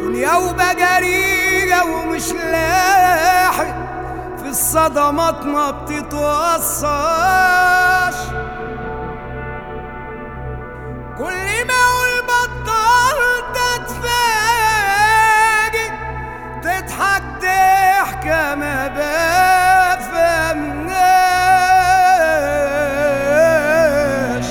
دنيا وبجرية ومش لاحق في الصدمات ما بتتوصاش كل ما اقول بطلت اتفاجئ تضحك ضحكة ما بفهمناش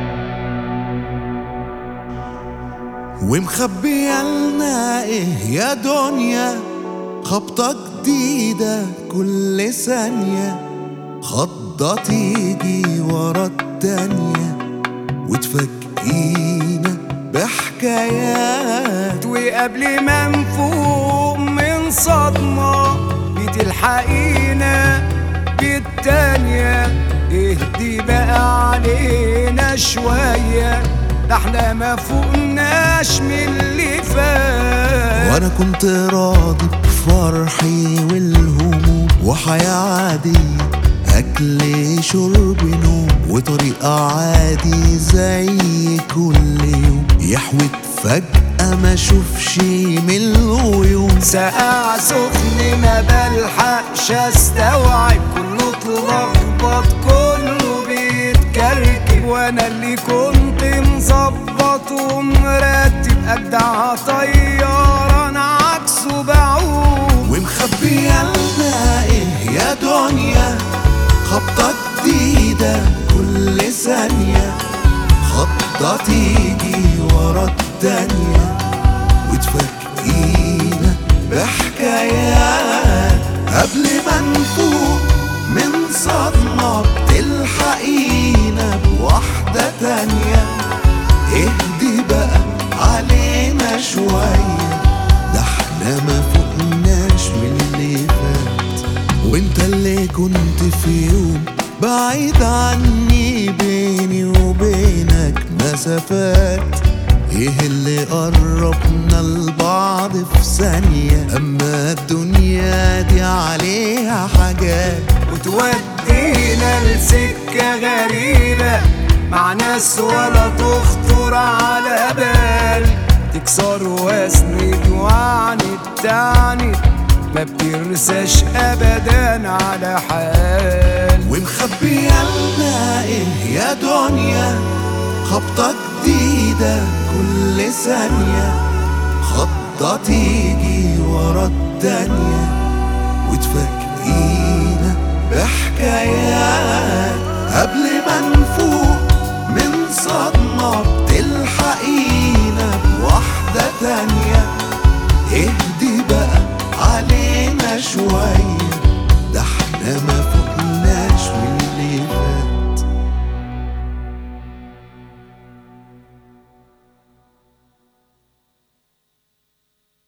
ومخبية لنا ايه يا دنيا خبطة جديدة كل ثانية خضة تيجي ورا التانية وتفاجئينا بحكايات وقبل ما نفوق من صدمة بتلحقينا بالتانية اهدي بقى علينا شوية ده احنا ما فوقناش من اللي فات وانا كنت راضي بفرحي والهموم وحياة عادية أكل شرب نوم وطريقة عادي زي كل يوم يحوت فجأة ما اشوفش من الغيوم ساقع سخن ما بلحقش استوعب كله اتلخبط كله بيتكركب وانا اللي كنت مظبط ومرتب اجدع طيارة انا عكسه بعوم ومخبية لنا ايه يا دنيا خبطة جديدة كل ثانية خبطة تيجي ورا التانية وتفاجئينا بحكايات قبل ما نفوق من صدمة بتلحقينا بواحدة تانية اهدي بقى علينا شوية ده احنا ما فوقناش من اللي فات وانت اللي كنت في يوم بعيد عني بيني وبينك مسافات ايه اللي قربنا لبعض في ثانية اما الدنيا دي عليها حاجات وتودينا لسكة غريبة مع ناس ولا تخطر على بال تكسر واسند وعند تعني ما بترساش ابدا على حال ومخبية لنا ايه يا دنيا خبطة جديدة كل ثانية خطة تيجي ورا التانية وتفاجئينا بحكايات قبل ما نفوق من صدمة بتلحقينا بواحدة تانية اهدي بقى علينا شوية ده احنا ما